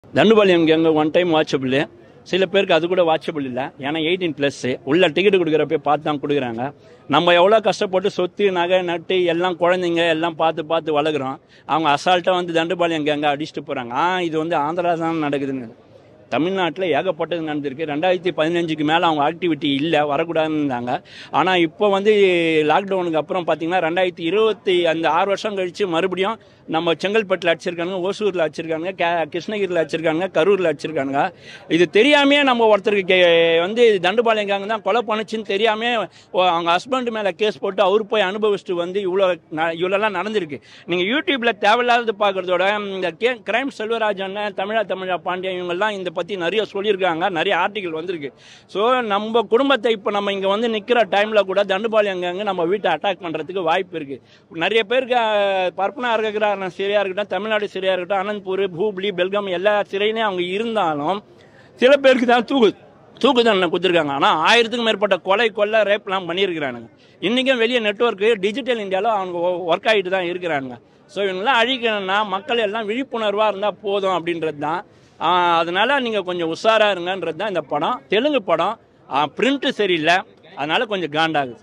தண்டுபாளையம் கேங்க one time watchable சில பேருக்கு அது கூட வாட்சபிள் இல்லை ஏன்னா எயிட்டீன் ப்ளஸ் உள்ள டிக்கெட் கொடுக்குறப்ப பார்த்து தான் கொடுக்குறாங்க நம்ம எவ்வளோ கஷ்டப்பட்டு சொத்து நகை நட்டு எல்லாம் குழந்தைங்க எல்லாம் பார்த்து பார்த்து வளர்க்குறோம் அவங்க அசால்ட்டாக வந்து தண்டுபாளையம் கேங்க அடிச்சுட்டு போகிறாங்க ஆ இது வந்து ஆந்திரா தான் நடக்குதுன்னு தமிழ்நாட்டில் ஏகப்பட்டது நடந்திருக்கு ரெண்டாயிரத்தி பதினஞ்சுக்கு மேலே அவங்க ஆக்டிவிட்டி இல்லை வரக்கூடாதுன்னு இருந்தாங்க ஆனால் இப்போ வந்து லாக்டவுனுக்கு அப்புறம் பார்த்தீங்கன்னா ரெண்டாயிரத்தி இருபத்தி அந்த ஆறு வருஷம் கழித்து மறுபடியும் நம்ம செங்கல்பட்டில் அடிச்சிருக்காங்க ஓசூரில் அடிச்சிருக்காங்க கே கிருஷ்ணகிரியில் அடிச்சிருக்காங்க கரூரில் அடிச்சிருக்காங்க இது தெரியாமே நம்ம ஒருத்தருக்கு கே வந்து தண்டுபாளையம் கேங்க தான் கொலை பண்ணுச்சுன்னு தெரியாமே ஓ, அவங்க ஹஸ்பண்ட் மேலே கேஸ் போட்டு அவர் போய் அனுபவிச்சுட்டு வந்து இவ்வளோ ந- இவ்வளோலாம் நடந்திருக்கு நீங்கள் யூடியூப்பில் தேவையில்லாதது பார்க்குறதோட இந்த கே கிரைம் செல்வராஜன் தமிழா தமிழா பாண்டியன் இவங்கெல்லாம் இந்த பற்றி நிறைய சொல்லியிருக்காங்க நிறைய ஆர்டிகல் வந்திருக்கு ஸோ நம்ம குடும்பத்தை இப்போ நம்ம இங்கே வந்து நிற்கிற டைமில் கூட தண்டுபாளையம் கேங்க நம்ம வீட்டை அட்டாக் பண்ணுறதுக்கு வாய்ப்பு இருக்குது நிறைய பேருக்கு அஹ், பரப்பனா இருக்கிற சிறையாக இருக்கட்டும் தமிழ்நாடு சிறையாக இருக்கட்டும் அனந்த்பூர் பூப்ளி பெல்காம் எல்லா சிறையிலையும் அவங்க இருந்தாலும் சில பேருக்கு தான் தூக்கு தூக்கு தண்டனை கொடுத்துருக்காங்க ஆனால் ஆயிரத்துக்கும் மேற்பட்ட கொலை கொள்ளை ரேப்லாம் பண்ணியிருக்கிறானுங்க இன்றைக்கும் வெளியே நெட்வொர்க்கு டிஜிட்டல் இந்தியாவில் அவங்க ஒர்க் ஆகிட்டு தான் இருக்கிறாங்க ஸோ இவங்கெல்லாம் அழிக்கணும்னா மக்கள் எல்லாம் விழிப்புணர்வாக இருந்தால் போதும் அப்படின்றது தான் ஆஹ் அதனால நீங்கள் கொஞ்சம் உஷாராக இருங்கன்றது தான் இந்த படம் தெலுங்கு படம் பிரிண்ட்டு சரியில்லை அதனால கொஞ்சம் காண்டாகுது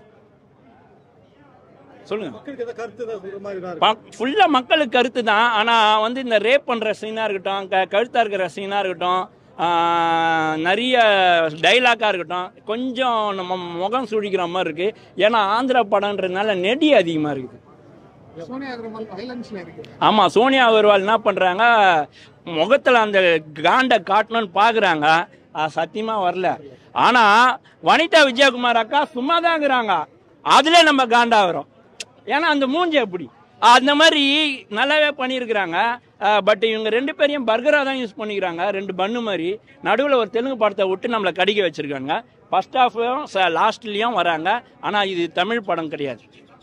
சொல்லுங்க மக்களுக்கு ஏதாவது கருத்து ஏதாவது சொல்ற மாதிரி தான் இருக்கு ஃபுல்லாக மக்களுக்கு கருத்து தான் ஆனால் வந்து இந்த ரேப் பண்ணுற சீனாக இருக்கட்டும் க கழுத்தாக இருக்கிற சீனாக இருக்கட்டும் ஆஹ், நிறைய டைலாக்காக இருக்கட்டும் கொஞ்சம் நம்ம முகம் சுழிக்கிற மாதிரி இருக்குது ஏன்னா ஆந்திரா படம்ன்றதுனால நெடி அதிகமாக இருக்குது சோனியா அகர்வால் வைலன்ஸ்ல இருக்கு ஆமாம் சோனியா அகர்வால் என்ன பண்ணுறாங்க முகத்தில் அந்த காண்டை காட்டணும்னு பார்க்குறாங்க சத்தியமாக வரல ஆனால் வனிதா விஜயகுமார் அக்கா சும்மா தான் இருக்கிறாங்க அதில் நம்ம காண்டாகிறோம் ஏன்னா அந்த மூஞ்சி எப்படி அந்த மாதிரி நல்லாவே பண்ணியிருக்கிறாங்க பட் இவங்க ரெண்டு பேரையும் பர்கராக தான் யூஸ் பண்ணிக்கிறாங்க ரெண்டு பண்ணு மாதிரி நடுவில் ஒரு தெலுங்கு படத்தை விட்டு நம்மளை கடிக்க வச்சிருக்காங்க ஃபர்ஸ்ட் ஹாஃப்லையும் லாஸ்ட்லேயும் வராங்க ஆனால் இது தமிழ் படம் கிடையாது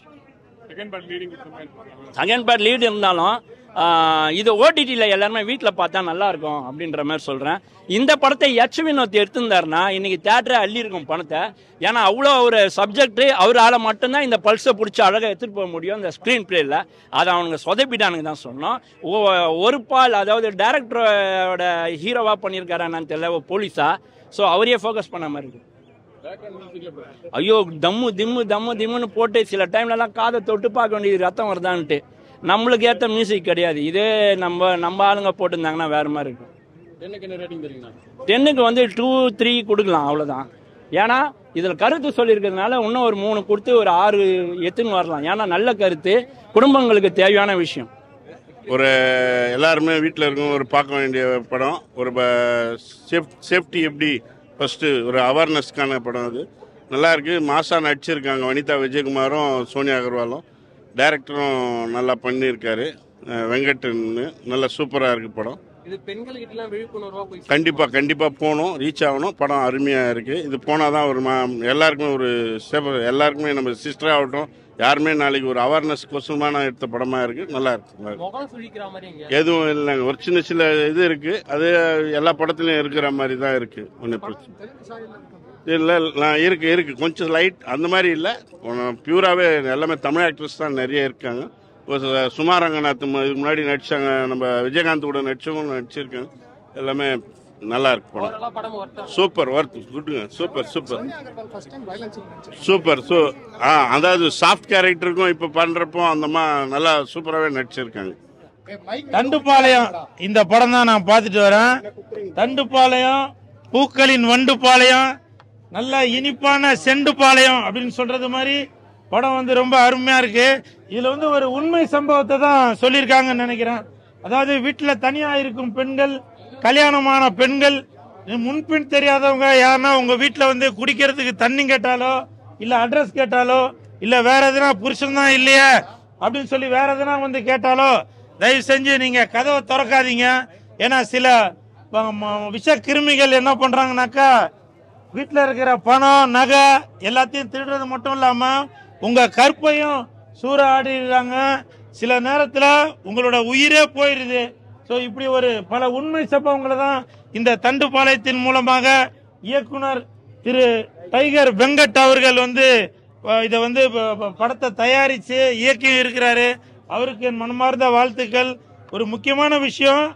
செகண்ட் பார்ட் லீடு இருந்தாலும் ஆஹ், இது ஓடிடியில் எல்லாருமே வீட்டில் பார்த்தா நல்லா இருக்கும் அப்படின்ற மாதிரி சொல்கிறேன் இந்த படத்தை எச் வினோத் எடுத்திருந்தாருன்னா இன்னைக்கு தேட்டரே அள்ளியிருக்கும் பணத்தை ஏன்னா அவ்வளோ ஒரு சப்ஜெக்ட் அவரால் மட்டும்தான் இந்த பல்ஸை பிடிச்சி அழகாக எடுத்துகிட்டு போக முடியும் இந்த ஸ்க்ரீன் பிளேயில் அதை அவனுங்க சொதப்பிட்டானுங்க தான் சொன்னோம் ஓ- ஒரு பால் அதாவது டேரக்டரோட ஹீரோவாக பண்ணியிருக்காரு என்னன்னு தெரியல ஒரு போலீஸா ஸோ அவரையே ஃபோக்கஸ் பண்ண மாதிரி இருக்கு ஐயோ தம்மு திம்மு தம்மு திம்முன்னு போட்டு சில டைம்லலாம் காதை தொட்டு பார்க்க வேண்டியது ரத்தம் வருதான்ட்டு நம்மளுக்கு ஏற்ற மியூசிக் கிடையாது இதே நம்ம நம்ம ஆளுங்க போட்டிருந்தாங்கன்னா வேற மாதிரி இருக்கும் டென்னுக்கு வந்து டூ த்ரீ கொடுக்கலாம் அவ்வளோதான் ஏன்னா இதில் கருத்து சொல்லியிருக்கிறதுனால இன்னும் ஒரு மூணு கொடுத்து ஒரு ஆறு எத்துன்னு வரலாம் ஏன்னா நல்ல கருத்து குடும்பங்களுக்கு தேவையான விஷயம் ஒரு எல்லாருமே வீட்டில் இருக்கும் ஒரு பார்க்க வேண்டிய படம் ஒரு சேஃப் சேஃப்டி எப்படி ஃபஸ்ட்டு ஒரு அவேர்னஸ்க்கான படம் அது நல்லா இருக்கு மாசா நடிச்சிருக்காங்க வனிதா விஜயகுமாரும் சோனியா அகர்வாலும் டைரக்டரும் நல்லா பண்ணியிருக்காரு அஹ் வெங்கட்னு நல்லா சூப்பராக இருக்கு படம் இது பெண்கள் கிட்ட விழிப்புணர்வா போய் கண்டிப்பாக கண்டிப்பாக போகணும் ரீச் ஆகணும் படம் அருமையாக இருக்குது இது போனால் தான் ஒரு மா எல்லாருக்குமே ஒரு சேஃப் எல்லாருக்குமே நம்ம சிஸ்டர் ஆகட்டும் யாருமே நாளைக்கு ஒரு அவேர்னஸ் கொசமான எடுத்த படமாக இருக்குது நல்லா இருக்கு நல்லா இருக்கு. முகம் சுழிக்கிற மாதிரி இங்க எதுவும் இல்லைங்க ஒரு சின்ன சின்ன இது இருக்கு அது எல்லா படத்துலயும் இருக்கிற மாதிரி தான் இருக்கு ஒன்றும் பிரச்சனை தெலுங்கு சாயல்ல இருக்கு இல்லை நான் இருக்கு இருக்கு கொஞ்சம் லைட் அந்த மாதிரி இல்லை பியூராகவே எல்லாமே தமிழ் ஆக்ட்ரஸ் தான் நிறைய இருக்காங்க ஒரு சு- சுமா ரங்கநாத் மு- இதுக்கு முன்னாடி நடிச்சாங்க நம்ம விஜயகாந்த் கூட நடிச்சவங்க நடிச்சிருக்காங்க எல்லாமே நல்லா இருக்கு படம் ஓரளவு படம் ஒர்த்தா சூப்பர் ஒர்த் குட்டுங்க super super Sonia Agarwal first time violence நடிச்சிருக்காங்க சூப்பர் சூ ஆ அதாவது சாஃப்ட் கேரக்டருக்கும் இப்போ பண்ணுறப்போ அந்தமா நல்லா சூப்பராகவே நடிச்சிருக்காங்க தண்டுப்பாளையம் இந்த படம் தான் நான் பார்த்துட்டு வரேன் தண்டுப்பாளையம் பூக்களின் வண்டுப்பாளையம் நல்ல இனிப்பான செண்டுப்பாளையம் அப்படின்னு சொல்றது மாதிரி படம் வந்து ரொம்ப அருமையா இருக்கு இதுல வந்து ஒரு உண்மை சம்பவத்தை தான் சொல்லியிருக்காங்கன்னு நினைக்கிறேன் அதாவது வீட்டுல தனியா இருக்கும் பெண்கள் கல்யாணமான பெண்கள் முன்பின் தெரியாதவங்க யாருன்னா உங்க வீட்டுல வந்து குடிக்கிறதுக்கு தண்ணி கேட்டாலோ இல்ல அட்ரஸ் கேட்டாலோ இல்ல வேற எதுனா புருஷன் தான் இல்லையே அப்படின்னு சொல்லி வேற எதுனா வந்து கேட்டாலோ தயவு செஞ்சு நீங்க கதவை திறக்காதீங்க ஏன்னா சில ம- ம- விஷ கிருமிகள் என்ன பண்றாங்கனாக்கா வீட்டில் இருக்கிற பணம் நகை எல்லாத்தையும் திருடுறது மட்டும் இல்லாம உங்க கற்பையும் சூறாடிடுறாங்க சில நேரத்தில் உங்களோட உயிரே போயிருது ஸோ இப்படி ஒரு பல உண்மை சம்பவங்களை தான் இந்த தண்டுப்பாளையத்தின் மூலமாக இயக்குனர் திரு டைகர் வெங்கட் அவர்கள் வந்து அஹ், இதை வந்து ப- ப- படத்தை தயாரித்து இயக்கி இருக்கிறாரு அவருக்கு என் மனமார்ந்த வாழ்த்துக்கள் ஒரு முக்கியமான விஷயம்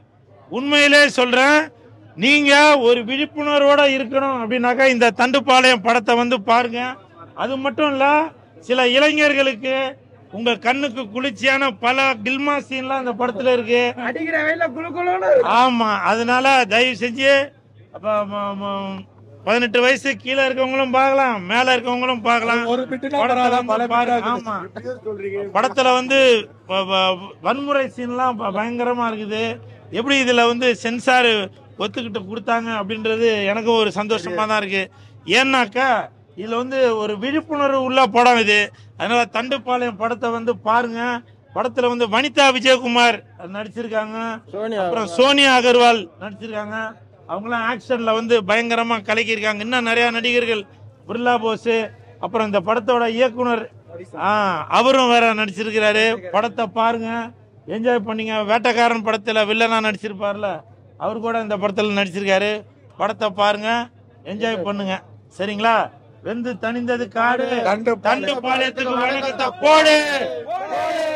உண்மையிலே சொல்றேன் நீங்க ஒரு விழிப்புணர்வோட இருக்கணும் அப்படின்னாக்கா இந்த தண்டுப்பாளையம் படத்தை வந்து பாருங்க அது மட்டும் இல்ல சில இளைஞர்களுக்கு உங்க கண்ணுக்கு குளிர்ச்சியான பல கில்மா சீன்லாம் இந்த படத்துல இருக்கு அடிக்கிற வெயில குளு குளுன்னு ஆமா அதனால தயவு செஞ்சு அப்ப ம- ம- பதினெட்டு வயசு கீழே இருக்கவங்களும் பார்க்கலாம் மேல இருக்கவங்களும் பார்க்கலாம் ஒரு பிட்டுனா படத்தை பரவாயில்ல, வந்து பல பாருங்க. பிட்டா ஆமா படத்துல வந்து வ- வ- வன்முறை சீன்லாம் ப- பயங்கரமா இருக்குது எப்படி இதுல வந்து சென்சார் ஒத்துக்கிட்டு கொடுத்தாங்க அப்படின்றது எனக்கும் ஒரு சந்தோஷமா தான் இருக்கு ஏன்னாக்கா இதுல வந்து ஒரு விழிப்புணர்வு உள்ள படம் இது அதனால தண்டுப்பாளையம் படத்தை வந்து பாருங்க படத்துல வந்து வனிதா விஜயகுமார் நடிச்சிருக்காங்க அப்புறம் சோனியா அகர்வால் நடிச்சிருக்காங்க அவங்களாம் ஆக்ஷன்ல வந்து பயங்கரமா கலக்கியிருக்காங்க இன்னும் நிறைய நடிகர்கள் பிர்லா போஸ் அப்புறம் இந்த படத்தோட இயக்குனர் ஆ, அவரும் வேற நடிச்சிருக்கிறாரு படத்தை பாருங்க என்ஜாய் பண்ணீங்க வேட்டைக்காரன் படத்துல வில்லனா நடிச்சிருப்பார்ல அவர் கூட இந்த படத்துல நடிச்சிருக்காரு படத்தை பாருங்க என்ஜாய் பண்ணுங்க சரிங்களா வெந்து தணிந்தது காடு தண்டு தண்டு பாளையத்துக்கு வணக்கத்தை போடு